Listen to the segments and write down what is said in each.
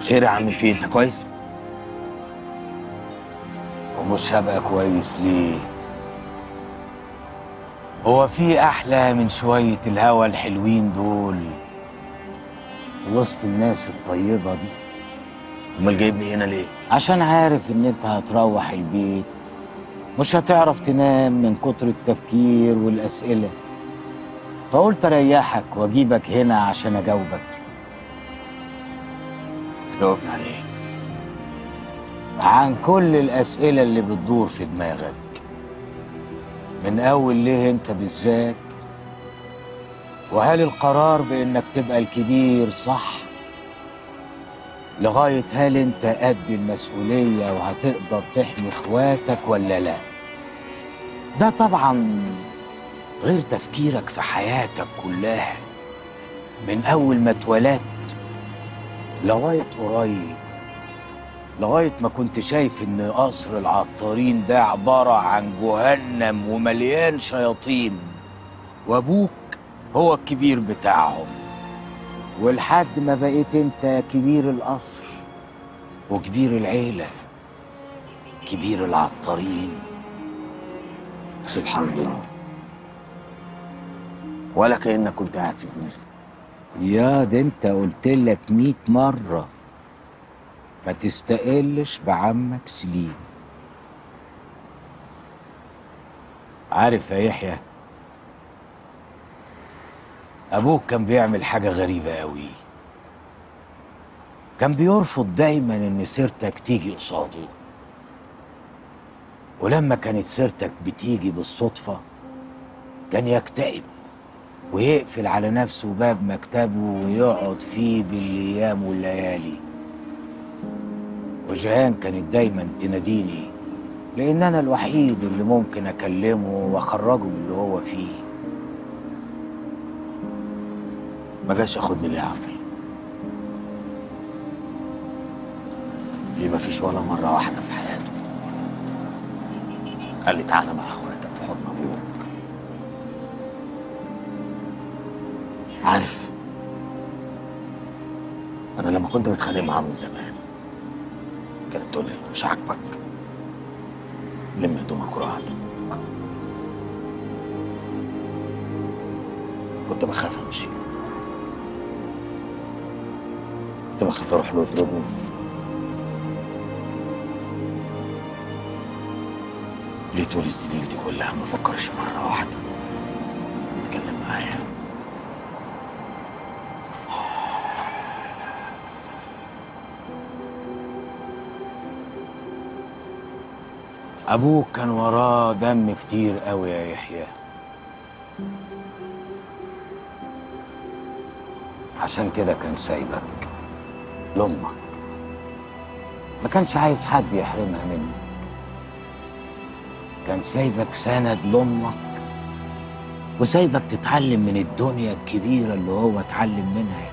خير يا عم في انت كويس ومش هبقى كويس ليه هو في احلى من شويه الهوا الحلوين دول وسط الناس الطيبه دي امال جايبني هنا ليه عشان عارف ان انت هتروح البيت مش هتعرف تنام من كتر التفكير والاسئله فقلت اريحك واجيبك هنا عشان اجاوبك جاوبني على ايه عن كل الأسئلة اللي بتدور في دماغك من أول ليه أنت بالذات وهل القرار بإنك تبقى الكبير صح لغاية هل أنت قد المسؤولية وهتقدر تحمي إخواتك ولا لا ده طبعا غير تفكيرك في حياتك كلها من أول ما اتولدت لغاية قريب لغاية ما كنت شايف إن قصر العطارين ده عبارة عن جهنم ومليان شياطين وأبوك هو الكبير بتاعهم ولحد ما بقيت أنت كبير القصر وكبير العيلة كبير العطارين سبحان الله ولا كانك كنت قاعد في دماغي يا ده انت قلت لك مية مرة ما تستقلش بعمك سليم عارف يا يحيى ابوك كان بيعمل حاجة غريبة قوي كان بيرفض دايما ان سيرتك تيجي قصاده ولما كانت سيرتك بتيجي بالصدفة كان يكتئب ويقفل على نفسه باب مكتبه ويقعد فيه بالايام والليالي وجهان كانت دايما تناديني لان انا الوحيد اللي ممكن اكلمه واخرجه من اللي هو فيه ما جاش ياخدني ليه يا عمي ليه ما فيش ولا مرة واحدة في حياته قال لي تعالى مع اخواتك في حضن ابوك عارف انا لما كنت بتخانق معاه من زمان كانت تقول لي مش عاجبك لم هدومك وروح عند ابوك كنت بخاف امشي كنت بخاف اروح له اطلبه ليه طول السنين دي كلها ما فكرش مرة واحدة يتكلم معايا ابوك كان وراه دم كتير قوي يا يحيى عشان كده كان سايبك لامك ما كانش عايز حد يحرمها منك كان سايبك سند لامك وسايبك تتعلم من الدنيا الكبيرة اللي هو اتعلم منها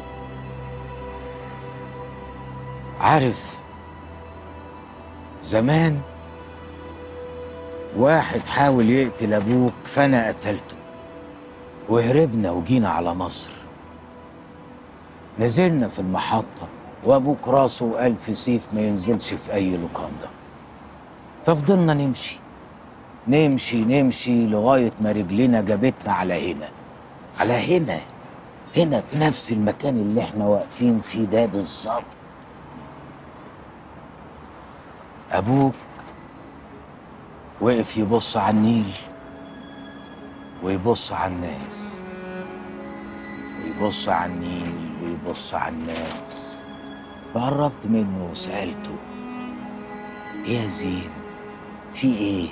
عارف زمان واحد حاول يقتل ابوك فانا قتلته وهربنا وجينا على مصر نزلنا في المحطة وابوك راسه ألف سيف ما ينزلش في أي لوكاندا ففضلنا نمشي نمشي نمشي لغاية ما رجلنا جابتنا على هنا على هنا هنا في نفس المكان اللي احنا واقفين فيه ده بالظبط أبوك وقف يبص على النيل ويبص على الناس ويبص على النيل ويبص على الناس فقربت منه وسألته ايه يا زين في ايه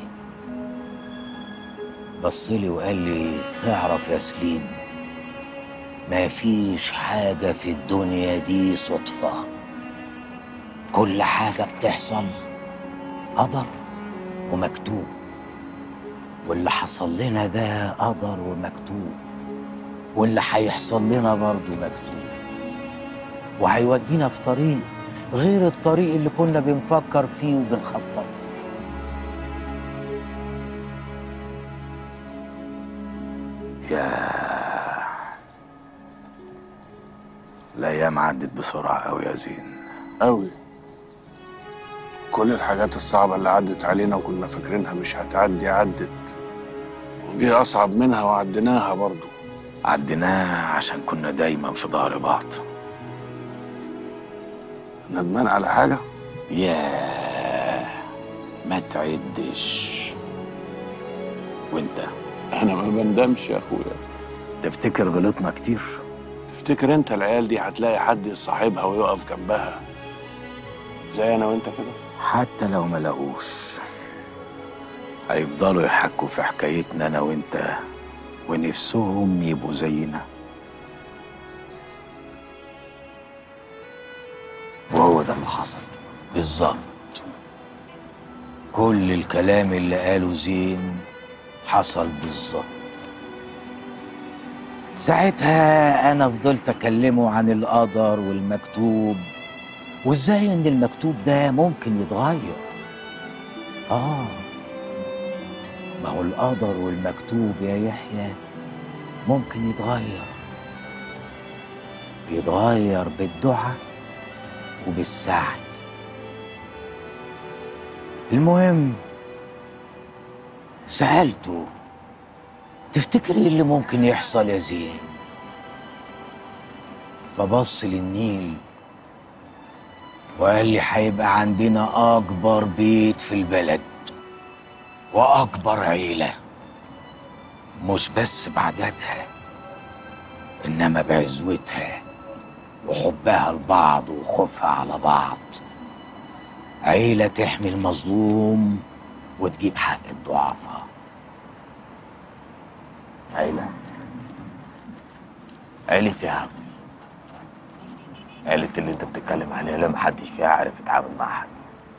بصلي وقال لي تعرف يا سليم ما فيش حاجة في الدنيا دي صدفة كل حاجة بتحصل قدر ومكتوب واللي حصل لنا ده قدر ومكتوب واللي هيحصل لنا برضه مكتوب وهيودينا في طريق غير الطريق اللي كنا بنفكر فيه وبنخطط يا الايام عدت بسرعه قوي يا زين قوي كل الحاجات الصعبة اللي عدت علينا وكنا فاكرينها مش هتعدي عدت وجه أصعب منها وعديناها برضو عديناه عشان كنا دايما في ظهر بعض ندمان على حاجة ياه ما تعدش وانت أنا ما بندمش يا أخويا تفتكر غلطنا كتير تفتكر أنت العيال دي هتلاقي حد يصاحبها ويقف جنبها زي أنا وأنت كده حتى لو ما لقوش هيفضلوا يحكوا في حكايتنا انا وانت ونفسهم يبقوا زينا وهو ده اللي حصل بالظبط كل الكلام اللي قاله زين حصل بالظبط ساعتها انا فضلت اكلمه عن القدر والمكتوب وازاي ان المكتوب ده ممكن يتغير اه ما هو القدر والمكتوب يا يحيى ممكن يتغير يتغير بالدعاء وبالسعي المهم سألته تفتكر ايه اللي ممكن يحصل يا زين فبص للنيل وقال لي هيبقى عندنا اكبر بيت في البلد واكبر عيله مش بس بعددها انما بعزوتها وحبها لبعض وخوفها على بعض عيلة تحمي المظلوم وتجيب حق الضعفاء عيلة عيلة يا عم عيلة اللي انت بتتكلم عليها لا محدش فيها عارف يتعامل مع حد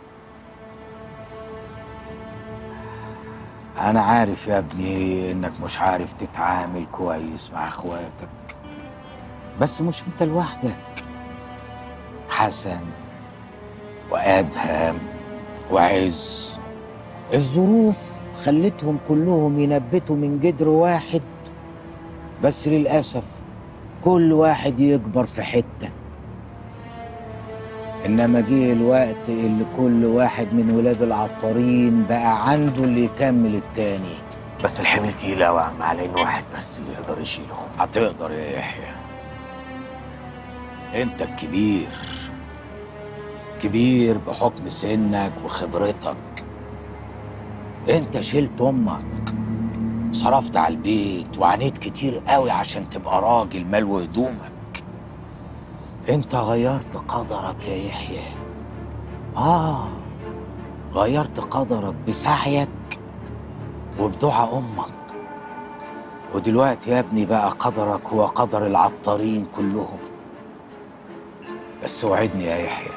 أنا عارف يا ابني إنك مش عارف تتعامل كويس مع إخواتك بس مش أنت لوحدك حسن وأدهم وعز الظروف خلتهم كلهم ينبتوا من جدر واحد بس للأسف كل واحد يكبر في حتة إنما جه الوقت اللي كل واحد من ولاد العطارين بقى عنده اللي يكمل التاني بس الحمل تقيل قوي يا عم على ان واحد بس اللي يقدر يشيله هتقدر يا يحيى انت الكبير كبير بحكم سنك وخبرتك انت شلت امك صرفت على البيت وعانيت كتير قوي عشان تبقى راجل ملو هدومك انت غيرت قدرك يا يحيى اه غيرت قدرك بسعيك وبدعاء امك ودلوقتي يا ابني بقى قدرك هو قدر العطارين كلهم بس وعدني يا يحيى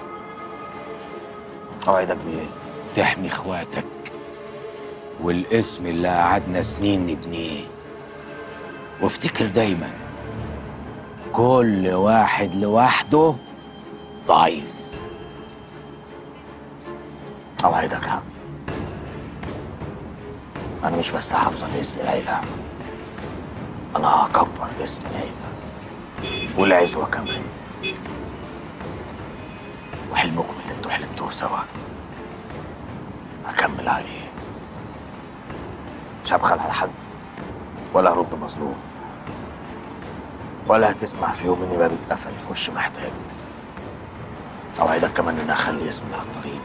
اوعدك بايه تحمي اخواتك والاسم اللي قعدنا سنين نبنيه وافتكر دايما كل واحد لوحده ضعيف اوعدك يا عم انا مش بس هحافظ على اسم العيلة انا هكبر اسم العيلة والعزوة كمان وحلمكم اللي انتوا حلمتوه سوا هكمل عليه مش هبخل على حد ولا هرد مظلوم ولا هتسمع في يوم اني باب اتقفل في وش محتاج اوعدك كمان اني اخلي اسم العطارين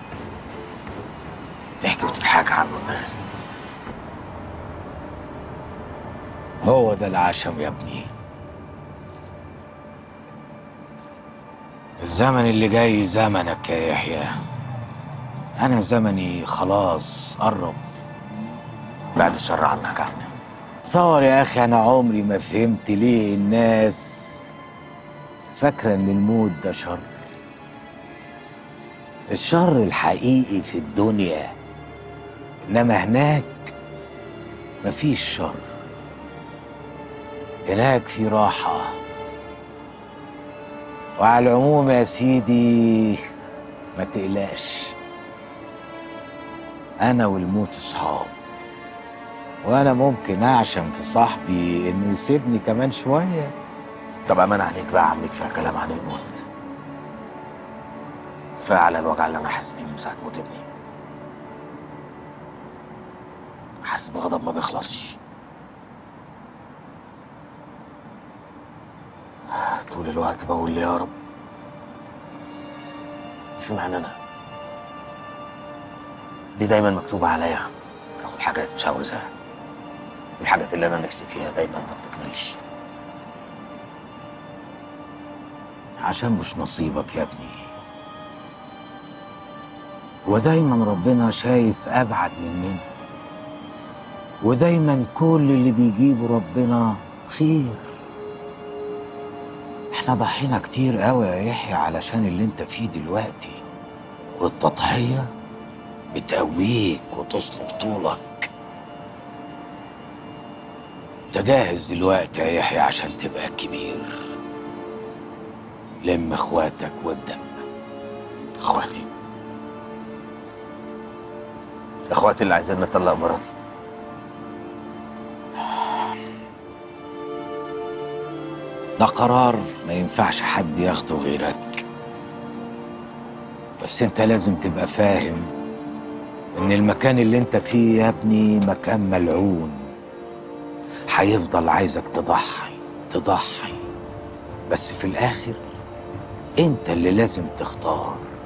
تحكي وتتحاكى عنه الناس هو ده العشم يا ابني الزمن اللي جاي زمنك يا يحيى انا زمني خلاص قرب بعد الشر عنك يا عم تصور يا اخي انا عمري ما فهمت ليه الناس فاكره ان الموت ده شر الشر الحقيقي في الدنيا انما هناك مفيش شر هناك في راحه وعلى العموم يا سيدي ما تقلقش انا والموت اصحاب وانا ممكن اعشم في صاحبي انه يسيبني كمان شويه طب امان عليك بقى يا عم كفايه كلام عن الموت كفايه على الوجع اللي انا حاسس بيه من ساعه موت ابني حاسس بغضب ما بيخلصش طول الوقت بقول لي يا رب شو معنى انا ليه دايما مكتوب عليا اخد حاجات مش عاوزها الحاجات اللي انا نفسي فيها دايما ما بتكملش عشان مش نصيبك يا ابني ودايما ربنا شايف ابعد مننا ودايما كل اللي بيجيبه ربنا خير احنا ضحينا كتير قوي يا يحيى علشان اللي انت فيه دلوقتي والتضحية بتقويك وتصلب طولك تجهز دلوقتي يا يحيى عشان تبقى كبير لم اخواتك وابدأ اخواتي اخواتي اللي عايزين نطلق مراتي ده قرار ما ينفعش حد ياخده غيرك بس انت لازم تبقى فاهم ان المكان اللي انت فيه يا ابني مكان ملعون هيفضل عايزك تضحي تضحي بس في الاخر انت اللي لازم تختار